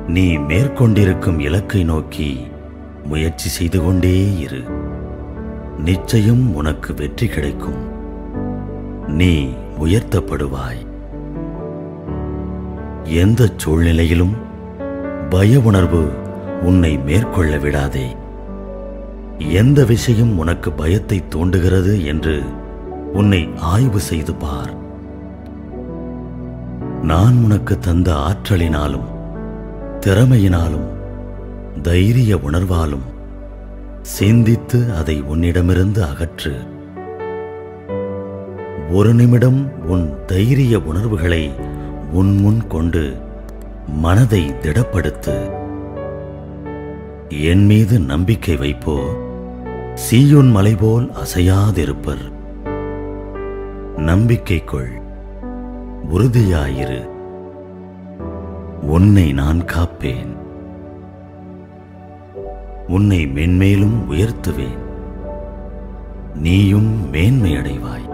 நீ மேற்கொண்டிருக்கும் இலக்கை நோக்கி முயற்சி செய்து கொண்டே இரு நிச்சயம் உனக்கு வெற்றி கிடைக்கும் நீ உயர்த்தப்படுவாய் எந்த சூழ்நிலையிலும் பய உணர்வு உன்னை மேற்கொள்ள விடாதே எந்த விஷயம் உனக்கு பயத்தை தூண்டுகிறது என்று உன்னை ஆய்வு செய்து பார் நான் உனக்கு தந்த ஆற்றலினாலும் திறமையினாலும் தைரிய உணர்வாலும் சிந்தித்து அதை உன்னிடமிருந்து அகற்று ஒரு நிமிடம் உன் தைரிய உணர்வுகளை உன் முன் கொண்டு மனதை திடப்படுத்து என் மீது நம்பிக்கை வைப்போ சீயோன் மலை போல் அசையாதிருப்பர் நம்பிக்கை கொள் உறுதியாயிரு உன்னை நான் காப்பேன் உன்னை மென்மேலும் உயர்த்துவேன் நீயும் மேன்மையடைவாய்